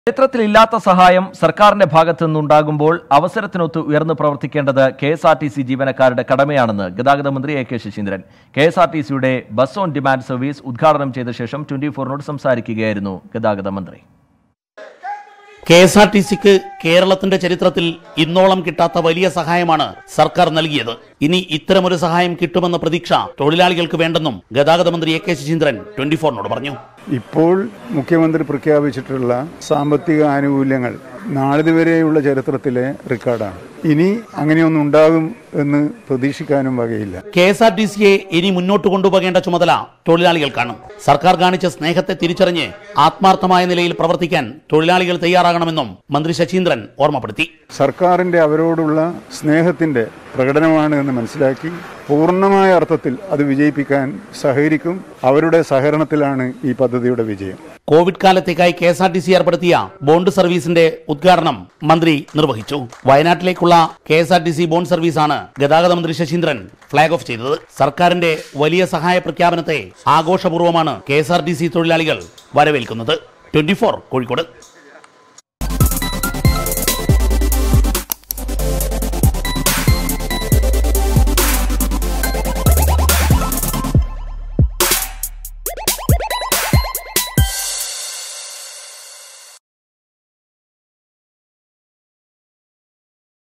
ചരിത്രത്തിലില്ലാത്ത സഹായം സർക്കാരിന്റെ ഭാഗത്തു നിന്നുണ്ടാകുമ്പോൾ അവസരത്തിനൊത്ത് ഉയർന്നു പ്രവർത്തിക്കേണ്ടത് K S R T C ജീവനക്കാരുടെ കടമയാണെന്ന് ഗതാഗത മന്ത്രി A K Saseendran K S R T സിയുടെ ബസ് ഓൺ ഡിമാൻഡ് സർവീസ് ഉദ്ഘാടനം ചെയ്ത ശേഷം ട്വന്റി ഫോറിനോട് സംസാരിക്കുകയായിരുന്നു ഗതാഗത മന്ത്രി കെ എസ് ആർ ടി സിക്ക് കേരളത്തിന്റെ ചരിത്രത്തിൽ ഇന്നോളം കിട്ടാത്ത വലിയ സഹായമാണ് സർക്കാർ നൽകിയത് ഇനി ഇത്തരമൊരു സഹായം കിട്ടുമെന്ന പ്രതീക്ഷ തൊഴിലാളികൾക്ക് വേണ്ടെന്നും ഗതാഗത മന്ത്രി എ കെ ശശീന്ദ്രൻ ട്വന്റി ഫോറിനോട് പറഞ്ഞു ഇപ്പോൾ മുഖ്യമന്ത്രി പ്രഖ്യാപിച്ചിട്ടുള്ള സാമ്പത്തിക ആനുകൂല്യങ്ങൾ നാളിതുവരെയുള്ള ചരിത്രത്തിലെ റെക്കോർഡാണ് ഇനി അങ്ങനെയൊന്നും ഉണ്ടാകും എന്ന് പ്രതീക്ഷിക്കാനും വകയില്ല കെ എസ് ആർ ടി സിയെ ഇനി മുന്നോട്ട് കൊണ്ടുപോകേണ്ട ചുമതല തൊഴിലാളികൾക്കാണ് സർക്കാർ കാണിച്ച സ്നേഹത്തെ തിരിച്ചറിഞ്ഞ് ആത്മാർത്ഥമായ നിലയിൽ പ്രവർത്തിക്കാൻ തൊഴിലാളികൾ തയ്യാറാകണമെന്നും മന്ത്രി ശശീന്ദ്രൻ ഓർമ്മപ്പെടുത്തി സർക്കാരിൻ്റെ അവരോടുള്ള സ്നേഹത്തിൻ്റെ പ്രകടനമാണ് എന്ന് മനസ്സിലാക്കി പൂർണ്ണമായ അർത്ഥത്തിൽ അത് വിജയിപ്പിക്കാൻ സഹകരിക്കും അവരുടെ സഹകരണത്തിലാണ് ഈ പദ്ധതിയുടെ വിജയം കോവിഡ് കാലത്തേക്കായി K S R T C ഏർപ്പെടുത്തിയ ബോണ്ട് സർവീസിന്റെ ഉദ്ഘാടനം മന്ത്രി നിർവഹിച്ചു വയനാട്ടിലേക്കുള്ള K S R T C bond സർവീസാണ് ഗതാഗത മന്ത്രി ശശീന്ദ്രൻ ഫ്ളാഗ് ഓഫ് ചെയ്തത് സർക്കാരിന്റെ വലിയ സഹായ പ്രഖ്യാപനത്തെ ആഘോഷപൂർവ്വമാണ് K S R T C തൊഴിലാളികൾ വരവേൽക്കുന്നത് ട്വന്റി ഫോർ കോഴിക്കോട്